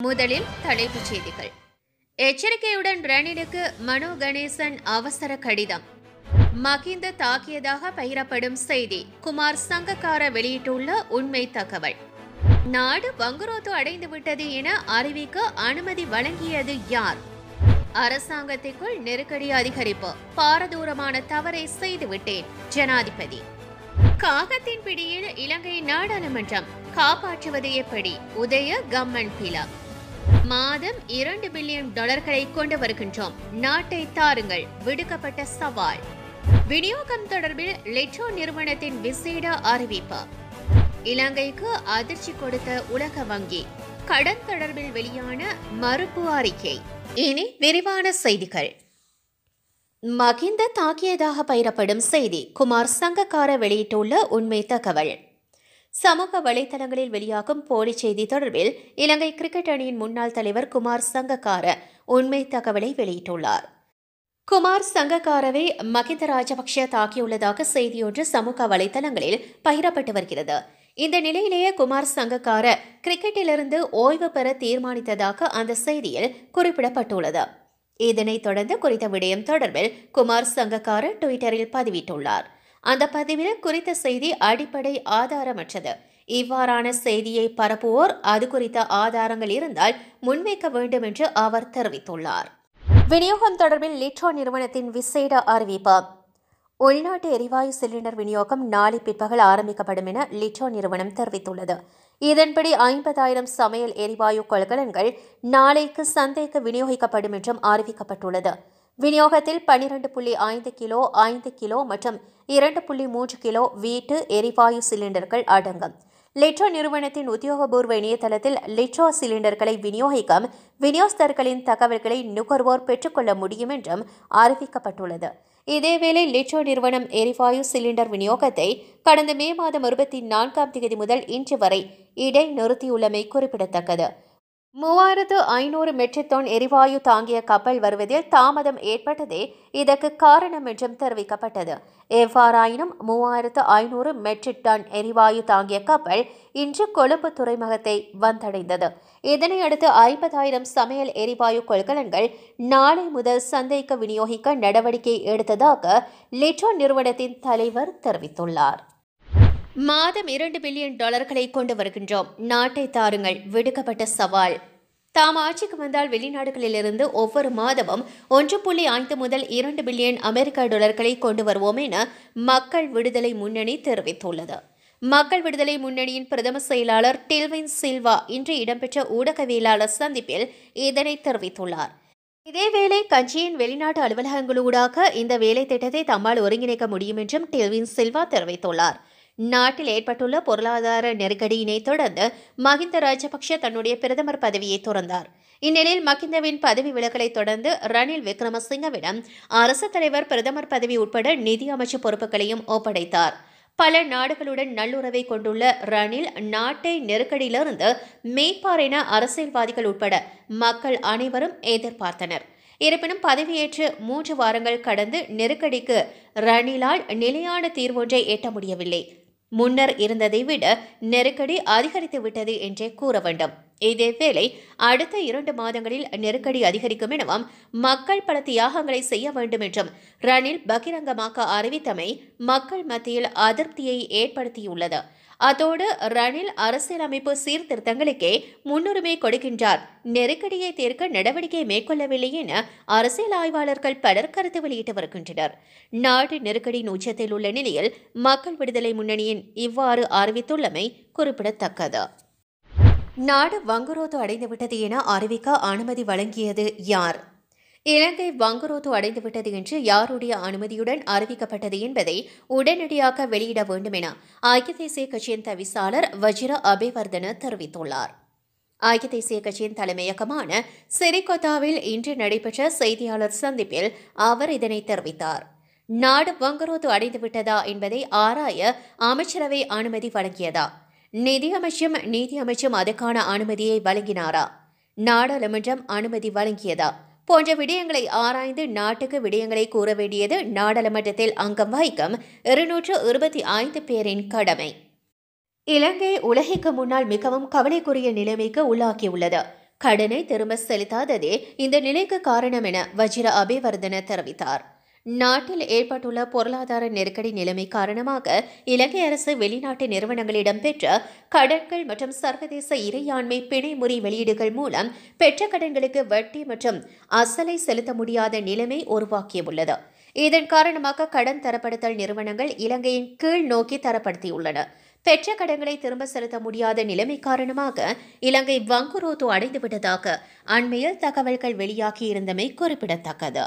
முதலில் தலைப்புச் செய்திகள் எச்சரிக்கையுடன் ரணிலுக்கு மனோ கணேசன் அவசர கடிதம் மகிந்த தாக்கியதாக பகிரப்படும் செய்தி குமார் சங்கக்கார வெளியிட்டுள்ள உண்மை தகவல் நாடு வங்குரோத்து அடைந்து விட்டது என அறிவிக்க அனுமதி வழங்கியது யார் அரசாங்கத்திற்குள் நெருக்கடி அதிகரிப்பு பாரதூரமான தவறை செய்துவிட்டேன் ஜனாதிபதி காகத்தின் பிடியில் இலங்கை நாடாளுமன்றம் காப்பாற்றுவது எப்படி உதய கம்மன் பிலா மாதம் இரண்டு பில்லியன் டாலர்களை கொண்டு வருகின்றோம் நாட்டை தாருங்கள் விடுக்கப்பட்ட சவால் விநியோகம் தொடர்பில் லெட்ரோ நிறுவனத்தின் விசேட அறிவிப்பு இலங்கைக்கு அதிர்ச்சி கொடுத்த உலக வங்கி கடன் தொடர்பில் வெளியான மறுப்பு அறிக்கை இனி விரிவான செய்திகள் மகிந்த தாக்கியதாக பயிரப்படும் செய்தி குமார் சங்கக்கார வெளியிட்டுள்ள உண்மை தகவல் சமூக வலைதளங்களில் வெளியாகும் போலி செய்தி தொடர்பில் இலங்கை கிரிக்கெட் அணியின் முன்னாள் தலைவர் குமார் சங்கக்கார உண்மை தகவலை வெளியிட்டுள்ளார் குமார் சங்கக்காரவை மகிந்த ராஜபக்ஷ தாக்கியுள்ளதாக செய்தியொன்று சமூக வலைதளங்களில் பகிரப்பட்டு வருகிறது இந்த நிலையிலேயே குமார் சங்கக்கார கிரிக்கெட்டிலிருந்து ஓய்வு பெற தீர்மானித்ததாக அந்த செய்தியில் குறிப்பிடப்பட்டுள்ளது இதனைத் தொடர்ந்து குறித்த விடயம் தொடர்பில் குமார் சங்கக்கார டுவிட்டரில் பதிவிட்டுள்ளார் அந்த பதிவில் குறித்த செய்தி அடிப்படை ஆதாரமற்றது இவ்வாறான செய்தியை பரப்புவோர் அது குறித்த ஆதாரங்கள் இருந்தால் முன்வைக்க வேண்டும் என்று அவர் தெரிவித்துள்ளார் விநியோகம் தொடர்பில் லிட்ரோ நிறுவனத்தின் விசேட அறிவிப்பு உள்நாட்டு எரிவாயு சிலிண்டர் விநியோகம் நாளை பிற்பகல் ஆரம்பிக்கப்படும் என லிட்ரோ நிறுவனம் தெரிவித்துள்ளது இதன்படி ஐம்பதாயிரம் சமையல் எரிவாயு கொள்கலன்கள் நாளைக்கு சந்தைக்கு விநியோகிக்கப்படும் என்றும் அறிவிக்கப்பட்டுள்ளது விநியோகத்தில் பனிரெண்டு புள்ளி ஐந்து கிலோ ஐந்து கிலோ மற்றும் இரண்டு புள்ளி மூன்று கிலோ வீட்டு எரிவாயு சிலிண்டர்கள் அடங்கும் லிட்ரோ நிறுவனத்தின் உத்தியோகபூர்வ இணையதளத்தில் லிட்ரோ சிலிண்டர்களை விநியோகிக்கும் விநியோகஸ்தர்களின் தகவல்களை நுகர்வோர் பெற்றுக்கொள்ள முடியும் என்றும் அறிவிக்கப்பட்டுள்ளது இதேவேளை லிட்ரோ நிறுவனம் எரிவாயு சிலிண்டர் விநியோகத்தை கடந்த மே மாதம் இருபத்தி நான்காம் தேதி முதல் இன்று வரை இடைநிறுத்தியுள்ளமை குறிப்பிடத்தக்கது மூவாயிரத்து ஐநூறு மெட்ரிக் டன் எரிவாயு தாங்கிய கப்பல் வருவதில் தாமதம் ஏற்பட்டதே இதற்கு காரணம் என்றும் தெரிவிக்கப்பட்டது எவ்வாறாயினும் மூவாயிரத்து ஐநூறு மெட்ரிக் டன் எரிவாயு தாங்கிய கப்பல் இன்று கொழும்பு துறைமுகத்தை வந்தடைந்தது இதனையடுத்து ஐம்பதாயிரம் சமையல் எரிவாயு கொள்கலன்கள் நாளை முதல் சந்தைக்கு விநியோகிக்க நடவடிக்கை எடுத்ததாக லிட்ரோ நிறுவனத்தின் தலைவர் தெரிவித்துள்ளார் மாதம் இரண்டு பில்லியன் டாலர்களை கொண்டு வருகின்றோம் நாட்டை தாருங்கள் விடுக்கப்பட்ட சவால் தாம் ஆட்சிக்கு வந்தால் வெளிநாடுகளிலிருந்து ஒவ்வொரு மாதமும் ஒன்று புள்ளி ஐந்து முதல் இரண்டு பில்லியன் அமெரிக்க டாலர்களை கொண்டு வருவோம் என மக்கள் விடுதலை முன்னணி தெரிவித்துள்ளது மக்கள் விடுதலை முன்னணியின் பிரதம செயலாளர் டில்வின் சில்வா இன்று இடம்பெற்ற ஊடகவியலாளர் சந்திப்பில் இதனை தெரிவித்துள்ளார் இதேவேளை கட்சியின் வெளிநாட்டு அலுவலகங்களூடாக இந்த வேலை திட்டத்தை தம்மால் ஒருங்கிணைக்க முடியும் என்றும் டில்வின் சில்வா தெரிவித்துள்ளார் நாட்டில் ஏற்பட்டுள்ள பொருளாதார நெருக்கடியினை தொடர்ந்து மஹிந்த ராஜபக்ஷ தன்னுடைய பிரதமர் பதவியை துறந்தார் இந்நிலையில் மஹிந்தவின் பதவி விலகலை தொடர்ந்து ரணில் விக்ரமசிங்கவிடம் அரசு தலைவர் பிரதமர் பதவி உட்பட நிதி அமைச்சு பொறுப்புகளையும் ஒப்படைத்தார் பல நாடுகளுடன் நல்லுறவை கொண்டுள்ள ரணில் நாட்டை நெருக்கடியிலிருந்து மீட்பார் என அரசியல்வாதிகள் உட்பட மக்கள் அனைவரும் எதிர்பார்த்தனர் இருப்பினும் பதவியேற்று மூன்று வாரங்கள் கடந்து நெருக்கடிக்கு ரணிலால் நிலையான தீர்வொன்றை எட்ட முடியவில்லை முன்னர் இருந்ததை விட நெருக்கடி அதிகரித்து விட்டது என்றே கூற வேண்டும் இதேவேளை அடுத்த இரண்டு மாதங்களில் நெருக்கடி அதிகரிக்கும் எனவும் மக்கள் பல தியாகங்களை செய்ய வேண்டும் என்றும் ரணில் பகிரங்கமாக அறிவித்தமை மக்கள் மத்தியில் அதிருப்தியை ஏற்படுத்தியுள்ளது அதோடு ரணில் அரசியலமைப்பு சீர்திருத்தங்களுக்கே முன்னுரிமை கொடுக்கின்றார் நெருக்கடியை தீர்க்க நடவடிக்கை மேற்கொள்ளவில்லை என அரசியல் ஆய்வாளர்கள் பலர் கருத்து வெளியிட்டு வருகின்றனர் நாடு நெருக்கடியின் உச்சத்தில் உள்ள நிலையில் மக்கள் விடுதலை முன்னணியின் இவ்வாறு அறிவித்துள்ளமை குறிப்பிடத்தக்கது நாடு வங்குரோத்து அடைந்துவிட்டது என அறிவிக்க அனுமதி வழங்கியது யார் இலங்கை வங்குரோத்து அடைந்துவிட்டது என்று யாருடைய அனுமதியுடன் அறிவிக்கப்பட்டது என்பதை உடனடியாக வெளியிட வேண்டும் என ஐக்கிய தேசிய கட்சியின் தவிசாளர் வஜிர அபேவர்தன தெரிவித்துள்ளார் ஐக்கிய தேசிய கட்சியின் தலைமையகமான சிறிகொத்தாவில் இன்று நடைபெற்ற செய்தியாளர் சந்திப்பில் அவர் இதனை தெரிவித்தார் நாடு வங்குரோத்து அடைந்துவிட்டதா என்பதை ஆராய அமைச்சரவை அனுமதி வழங்கியதா நிதியமைச்சும் நீதி அமைச்சும் அதற்கான அனுமதியை வழங்கினாரா நாடாளுமன்றம் அனுமதி வழங்கியதா போன்ற விடயங்களை ஆராய்ந்து நாட்டுக்கு விடயங்களை கூற வேண்டியது நாடாளுமன்றத்தில் அங்கம் வகிக்கும் இருநூற்று இருபத்தி ஐந்து பேரின் கடமை இலங்கை உலகிற்கு முன்னால் மிகவும் கவலைக்குரிய நிலைமைக்கு உள்ளாக்கியுள்ளது கடனை திரும்ப செலுத்தாததே இந்த நிலைக்கு காரணம் என வஜிர அபிவர்தன தெரிவித்தார் நாட்டில் ஏற்பட்டுள்ள பொருளாதார நெருக்கடி நிலைமை காரணமாக இலங்கை அரசு வெளிநாட்டு நிறுவனங்களிடம் பெற்ற கடன்கள் மற்றும் சர்வதேச இறையாண்மை பிணைமுறை வெளியீடுகள் மூலம் பெற்ற கடன்களுக்கு வட்டி மற்றும் அசலை செலுத்த முடியாத நிலைமை உருவாக்கியுள்ளது இதன் காரணமாக கடன் தரப்படுத்தல் நிறுவனங்கள் இலங்கையின் கீழ் நோக்கி தரப்படுத்தியுள்ளன பெற்ற கடன்களை திரும்ப செலுத்த முடியாத நிலைமை காரணமாக இலங்கை வங்குரோத்து அடைந்துவிட்டதாக அண்மையில் தகவல்கள் வெளியாகியிருந்தமை குறிப்பிடத்தக்கது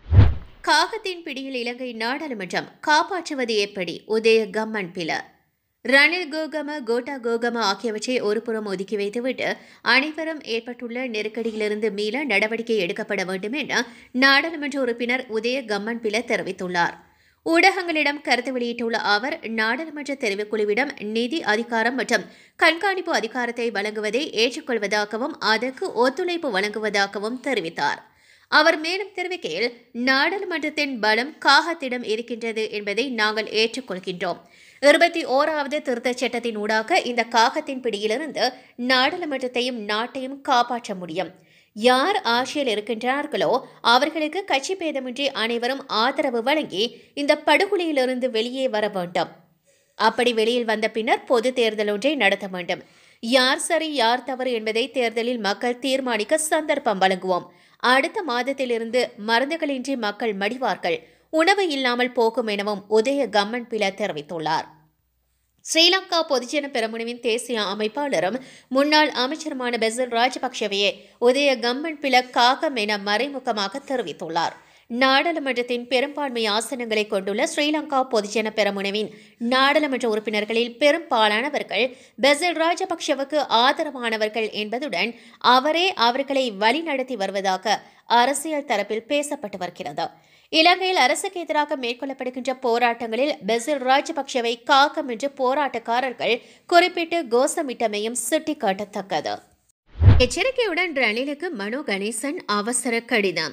காகத்தின் பிடியில் இலங்கை நாடாளுமன்றம் காப்பாற்றுவது எப்படி உதய கம்மன் பில ரணில் கோகம கோட்டா கோகம ஆகியவற்றை ஒருபுறம் ஒதுக்கி வைத்துவிட்டு அனைவரும் ஏற்பட்டுள்ள நெருக்கடியிலிருந்து மீள நடவடிக்கை எடுக்கப்பட வேண்டும் என நாடாளுமன்ற உறுப்பினர் உதய கம்மன் பில தெரிவித்துள்ளார் ஊடகங்களிடம் கருத்து வெளியிட்டுள்ள அவர் நாடாளுமன்ற தெரிவுக்குழுவிடம் நிதி அதிகாரம் மற்றும் கண்காணிப்பு அதிகாரத்தை வழங்குவதை ஏற்றுக்கொள்வதாகவும் அதற்கு ஒத்துழைப்பு வழங்குவதாகவும் தெரிவித்தார் அவர் மேலும் தெரிவிக்கையில் நாடாளுமன்றத்தின் பலம் காகத்திடம் இருக்கின்றது என்பதை நாங்கள் ஏற்றுக்கொள்கின்றோம் இருபத்தி ஓராவது திருத்தச் சட்டத்தின் ஊடாக இந்த காகத்தின் பிடியிலிருந்து நாடாளுமன்றத்தையும் நாட்டையும் காப்பாற்ற முடியும் யார் ஆட்சியில் இருக்கின்றார்களோ அவர்களுக்கு கட்சி பேதமின்றி அனைவரும் ஆதரவு வழங்கி இந்த படுகொலையிலிருந்து வெளியே வர வேண்டும் அப்படி வெளியில் வந்த பின்னர் பொது தேர்தல் ஒன்றை நடத்த வேண்டும் யார் சரி யார் தவறு என்பதை தேர்தலில் மக்கள் தீர்மானிக்க சந்தர்ப்பம் வழங்குவோம் அடுத்த மாதத்திலிருந்து மருந்துகளின்றி மக்கள் மடிவார்கள் உணவு இல்லாமல் போகும் எனவும் உதய கம்மன் பில தெரிவித்துள்ளார் ஸ்ரீலங்கா பொதுஜன பெரமுனவின் தேசிய அமைப்பாளரும் முன்னாள் அமைச்சருமான பெசல் ராஜபக்ஷவையே உதய கம்மன் பில காகம் என மறைமுகமாக தெரிவித்துள்ளார் நாடாளுமன்றத்தின் பெரும்பான்மை ஆசனங்களை கொண்டுள்ள ஸ்ரீலங்கா பொதுஜன பெரமுனவின் நாடாளுமன்ற உறுப்பினர்களில் பெரும்பாலானவர்கள் பெசல் ராஜபக்ஷவுக்கு ஆதரவானவர்கள் என்பதுடன் அவரே அவர்களை வழிநடத்தி வருவதாக அரசியல் தரப்பில் பேசப்பட்டு வருகிறது இலங்கையில் அரசுக்கு எதிராக மேற்கொள்ளப்படுகின்ற போராட்டங்களில் பெசில் ராஜபக்ஷவை காக்கம் என்று போராட்டக்காரர்கள் குறிப்பிட்டு கோஷமிட்டமையும் சுட்டிக்காட்டத்தக்கது எச்சரிக்கையுடன் ரணிலுக்கு மனோ கணேசன் அவசர கடிதம்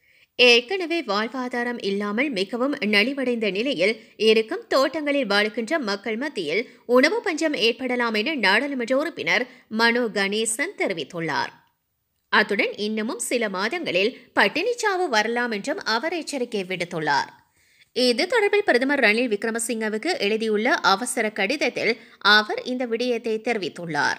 ஏற்கனவே வாழ்வாதாரம் இல்லாமல் மிகவும் நலிவடைந்த நிலையில் இருக்கும் தோட்டங்களில் வாழ்கின்ற மக்கள் மத்தியில் உணவு பஞ்சம் ஏற்படலாம் என நாடாளுமன்ற உறுப்பினர் மனோ கணேசன் தெரிவித்துள்ளார் அத்துடன் இன்னமும் சில மாதங்களில் பட்டினிச்சாவு வரலாம் என்றும் அவர் எச்சரிக்கை விடுத்துள்ளார் இது தொடர்பில் பிரதமர் ரணில் விக்ரமசிங்கவுக்கு எழுதியுள்ள அவசர கடிதத்தில் அவர் இந்த விடயத்தை தெரிவித்துள்ளார்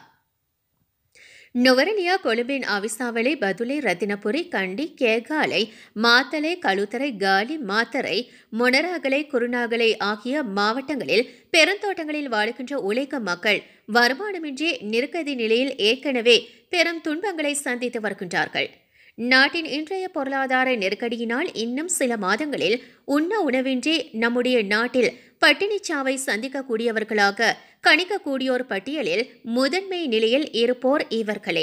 நுவரலியா கொழும்பின் அவிசாவளை பதுளை ரத்தினபுரி கண்டி கேகாலை மாத்தலை களுத்தரை காலி மாத்தரை மொனராகலை குருநாகலை ஆகிய மாவட்டங்களில் பெருந்தோட்டங்களில் வாழ்கின்ற உழைக்கும் மக்கள் வருமானமின்றி நெருக்கடி நிலையில் ஏற்கனவே பெரும் துன்பங்களை சந்தித்து வருகின்றார்கள் நாட்டின் இன்றைய பொருளாதார நெருக்கடியினால் இன்னும் சில மாதங்களில் உண்ண உணவின்றி நம்முடைய நாட்டில் பட்டினிச்சாவை சந்திக்கக்கூடியவர்களாக கணிக்கக்கூடியோர் பட்டியலில் முதன்மை நிலையில் இருப்போர் இவர்களே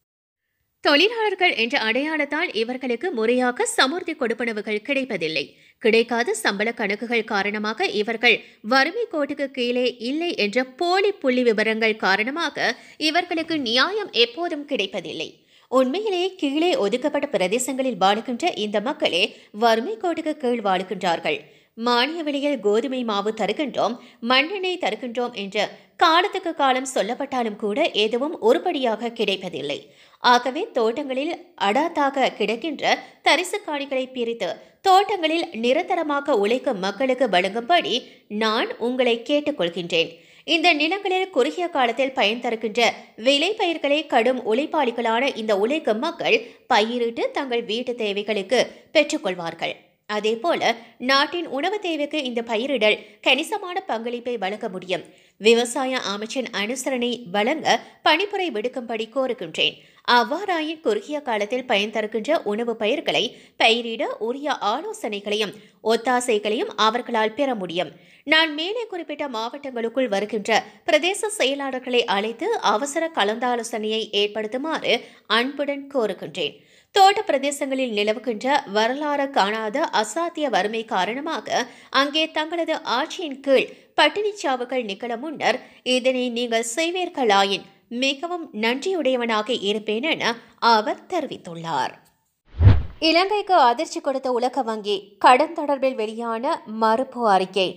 தொழிலாளர்கள் என்ற அடையாளத்தால் இவர்களுக்கு முறையாக சமுர்த்தி கொடுப்பனவுகள் கிடைப்பதில்லை கிடைக்காத சம்பள கணக்குகள் காரணமாக இவர்கள் வறுமை கோட்டுக்கு கீழே இல்லை என்ற போலி புள்ளி விவரங்கள் காரணமாக இவர்களுக்கு நியாயம் எப்போதும் கிடைப்பதில்லை உண்மையிலேயே கீழே ஒதுக்கப்பட்ட பிரதேசங்களில் வாழுகின்ற இந்த மக்களே வறுமை கோட்டுக்கு கீழ் வாழுகின்றார்கள் மானிய விலையில் கோதுமை மாவு தருகின்றோம் மண்ணெண்ணெய் தருகின்றோம் என்று காலத்துக்கு காலம் சொல்லப்பட்டாலும் கூட எதுவும் உருப்படியாக கிடைப்பதில்லை ஆகவே தோட்டங்களில் அடாத்தாக கிடக்கின்ற தரிசு காணிகளை பிரித்து தோட்டங்களில் நிரந்தரமாக உழைக்கும் மக்களுக்கு வழங்கும்படி நான் உங்களை கேட்டுக்கொள்கின்றேன் இந்த நிலங்களில் குறுகிய காலத்தில் பயன் தருகின்ற விளை பயிர்களை கடும் உழைப்பாளிகளான இந்த உழைக்கும் மக்கள் பயிரிட்டு தங்கள் வீட்டு தேவைகளுக்கு பெற்றுக்கொள்வார்கள் அதேபோல நாட்டின் உணவு தேவைக்கு இந்த பயிரிடல் கணிசமான பங்களிப்பை வழங்க முடியும் விவசாய அமைச்சின் அனுசரணை வழங்க பணிப்புரை விடுக்கும்படி கோருகின்றேன் அவ்வாறாயின் குறுகிய காலத்தில் பயன் தருகின்ற உணவு பயிர்களை பயிரிட உரிய ஆலோசனைகளையும் ஒத்தாசைகளையும் அவர்களால் பெற முடியும் நான் மேலே குறிப்பிட்ட மாவட்டங்களுக்குள் வருகின்ற பிரதேச செயலாளர்களை அழைத்து அவசர கலந்தாலோசனையை ஏற்படுத்துமாறு அன்புடன் கோருகின்றேன் தோட்ட பிரதேசங்களில் நிலவுகின்ற வரலாறு காணாத அசாத்திய வறுமை காரணமாக அங்கே தங்களது ஆட்சியின் கீழ் பட்டினிச்சாவுகள் நிகழ முன்னர் இதனை நீங்கள் செய்வீர்களாயின் மிகவும் நன்றியுடையவனாக இருப்பேன் என அவர் தெரிவித்துள்ளார் இலங்கைக்கு அதிர்ச்சி கொடுத்த உலக வங்கி கடன் தொடர்பில் வெளியான மறுப்பு அறிக்கை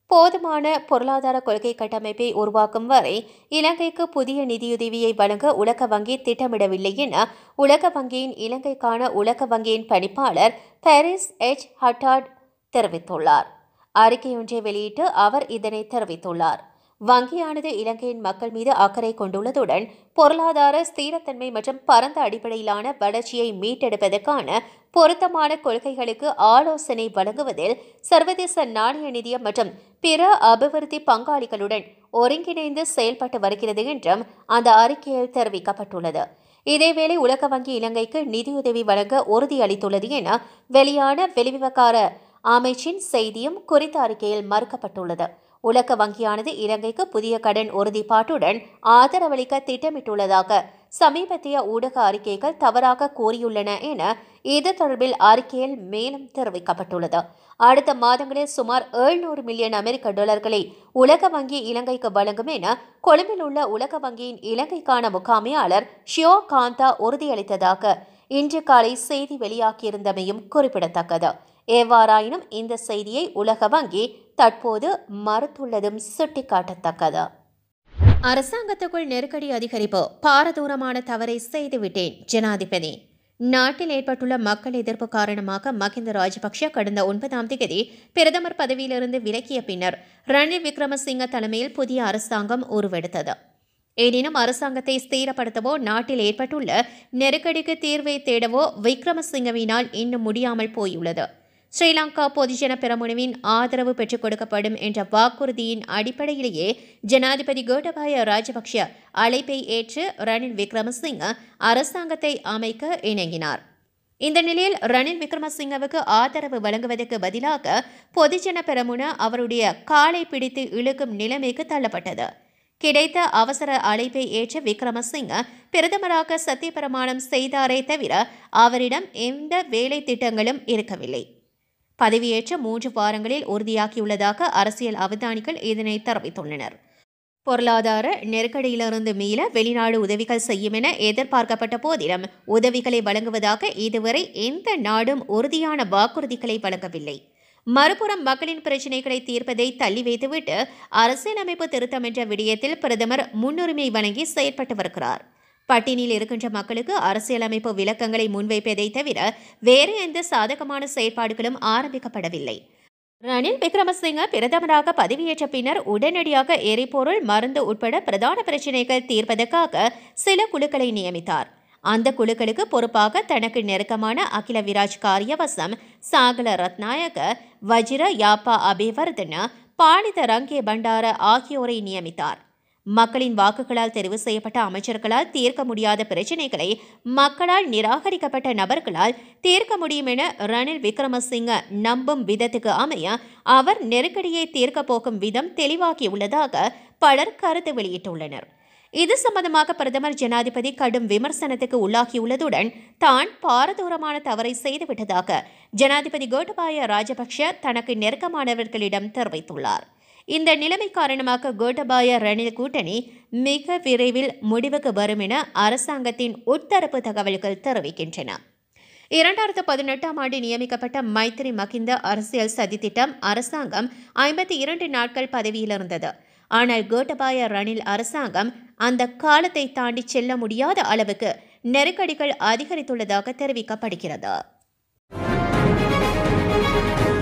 போதுமான பொருளாதார கொள்கை கட்டமைப்பை உருவாக்கும் வரை இலங்கைக்கு புதிய நிதியுதவியை வழங்க உலக வங்கி திட்டமிடவில்லை என உலக வங்கியின் இலங்கைக்கான உலக வங்கியின் பணிப்பாளர் பாரிஸ் எச் ஹட்டாட் தெரிவித்துள்ளார் அறிக்கையொன்றை வெளியிட்டு அவர் இதனை தெரிவித்துள்ளார் வங்கியானது இலங்கையின் மக்கள் மீது அக்கறை கொண்டுள்ளதுடன் பொருளாதார ஸ்திரத்தன்மை மற்றும் பரந்த அடிப்படையிலான வளர்ச்சியை மீட்டெடுப்பதற்கான பொருத்தமான கொள்கைகளுக்கு ஆலோசனை வழங்குவதில் சர்வதேச நாணய நிதியம் மற்றும் பிற அபிவிருத்தி பங்காளிகளுடன் ஒருங்கிணைந்து செயல்பட்டு வருகிறது என்றும் அந்த அறிக்கையில் தெரிவிக்கப்பட்டுள்ளது இதேவேளை உலக வங்கி இலங்கைக்கு நிதியுதவி வழங்க உறுதியளித்துள்ளது என வெளியான வெளிவிவகார அமைச்சின் செய்தியும் குறித்த அறிக்கையில் மறுக்கப்பட்டுள்ளது உலக வங்கியானது இலங்கைக்கு புதிய கடன் உறுதிப்பாட்டுடன் ஆதரவளிக்க திட்டமிட்டுள்ளதாக சமீபத்திய ஊடக அறிக்கைகள் தவறாக கூறியுள்ளன என இது தொடர்பில் அறிக்கையில் மேலும் தெரிவிக்கப்பட்டுள்ளது அடுத்த மாதங்களில் சுமார் ஏழ்நூறு மில்லியன் அமெரிக்க டாலர்களை உலக வங்கி இலங்கைக்கு வழங்கும் என கொழும்பில் உள்ள உலக வங்கியின் இலங்கைக்கான முகாமையாளர் ஷியோ காந்தா உறுதியளித்ததாக இன்று காலை செய்தி வெளியாகியிருந்தமையும் குறிப்பிடத்தக்கது எவ்வாறாயினும் இந்த செய்தியை உலக வங்கி தற்போது மறுத்துள்ளதும் சுட்டிக்காட்டத்தக்கது அரசாங்கத்துக்குள் நெருக்கடி அதிகரிப்பு பாரதூரமான தவறை செய்துவிட்டேன் ஜனாதிபதி நாட்டில் ஏற்பட்டுள்ள மக்கள் எதிர்ப்பு காரணமாக மகிந்த ராஜபக்ஷ கடந்த ஒன்பதாம் தேதி பிரதமர் பதவியிலிருந்து விலக்கிய பின்னர் ரணில் விக்ரமசிங்க தலைமையில் புதிய அரசாங்கம் உருவெடுத்தது எனினும் அரசாங்கத்தை ஸ்திரப்படுத்தவோ நாட்டில் ஏற்பட்டுள்ள நெருக்கடிக்கு தீர்வை தேடவோ விக்ரமசிங்கவினால் இன்னும் முடியாமல் போயுள்ளது ஸ்ரீலங்கா பொதுஜன பெரமுனவின் ஆதரவு பெற்றுக் கொடுக்கப்படும் என்ற வாக்குறுதியின் அடிப்படையிலேயே ஜனாதிபதி கோட்டபாய ராஜபக்ஷ அழைப்பை ஏற்று ரணில் விக்ரமசிங்க அரசாங்கத்தை அமைக்க இணங்கினார் இந்த நிலையில் ரணில் விக்ரமசிங்கவுக்கு ஆதரவு வழங்குவதற்கு பதிலாக பொதுஜன பெரமுன அவருடைய காலை பிடித்து இழுக்கும் நிலைமைக்கு தள்ளப்பட்டது கிடைத்த அவசர அழைப்பை ஏற்ற விக்ரமசிங்க பிரதமராக சத்தியப்பிரமாணம் செய்தாரே தவிர அவரிடம் எந்த வேலை திட்டங்களும் இருக்கவில்லை பதவியேற்ற மூன்று வாரங்களில் உறுதியாகியுள்ளதாக அரசியல் அவதானிகள் இதனை தெரிவித்துள்ளனர் பொருளாதார நெருக்கடியிலிருந்து மீள வெளிநாடு உதவிகள் செய்யும் என எதிர்பார்க்கப்பட்ட போதிலும் உதவிகளை வழங்குவதாக இதுவரை எந்த நாடும் உறுதியான வாக்குறுதிகளை வழங்கவில்லை மறுபுறம் மக்களின் பிரச்சினைகளை தீர்ப்பதை தள்ளி வைத்துவிட்டு அரசியலமைப்பு திருத்தம் என்ற விடயத்தில் பிரதமர் முன்னுரிமை வழங்கி செயற்பட்டு வருகிறார் பட்டினியில் இருக்கின்ற மக்களுக்கு அரசியலமைப்பு விளக்கங்களை முன்வைப்பதை தவிர வேறு எந்த சாதகமான செயற்பாடுகளும் ஆரம்பிக்கப்படவில்லை ரணில் விக்ரமசிங்க பிரதமராக பதவியேற்ற பின்னர் உடனடியாக எரிபொருள் மருந்து உட்பட பிரதான பிரச்சினைகள் தீர்ப்பதற்காக சில குழுக்களை நியமித்தார் அந்த குழுக்களுக்கு பொறுப்பாக தனக்கு நெருக்கமான அகில விராஜ் காரியவசம் சாகல ரத்நாயக வஜிர யாப்பா அபிவர்தன பாலித ரங்கே பண்டார ஆகியோரை நியமித்தார் மக்களின் வாக்குகளால் தெரிவு செய்யப்பட்ட அமைச்சர்களால் தீர்க்க முடியாத பிரச்சினைகளை மக்களால் நிராகரிக்கப்பட்ட நபர்களால் தீர்க்க முடியும் என ரணில் விக்ரமசிங்க நம்பும் விதத்துக்கு அமைய அவர் நெருக்கடியை தீர்க்க போகும் விதம் தெளிவாகியுள்ளதாக பலர் கருத்து வெளியிட்டுள்ளனர் இது சம்பந்தமாக பிரதமர் ஜனாதிபதி கடும் விமர்சனத்துக்கு உள்ளாகியுள்ளதுடன் தான் பாரதூரமான தவறை செய்துவிட்டதாக ஜனாதிபதி கோட்டபாய ராஜபக்ஷ தனக்கு நெருக்கமானவர்களிடம் தெரிவித்துள்ளார் இந்த நிலைமை காரணமாக கோட்டபாய ரணில் கூட்டணி மிக விரைவில் முடிவுக்கு வரும் என அரசாங்கத்தின் உட்தரப்பு தகவல்கள் தெரிவிக்கின்றன இரண்டாயிரத்து பதினெட்டாம் ஆண்டு நியமிக்கப்பட்ட மைத்ரி மகிந்த அரசியல் சதித்திட்டம் அரசாங்கம் ஐம்பத்தி இரண்டு நாட்கள் பதவியில் இருந்தது ஆனால் கோட்டபாய ரணில் அரசாங்கம் அந்த காலத்தை தாண்டி செல்ல முடியாத அளவுக்கு நெருக்கடிகள் அதிகரித்துள்ளதாக தெரிவிக்கப்படுகிறது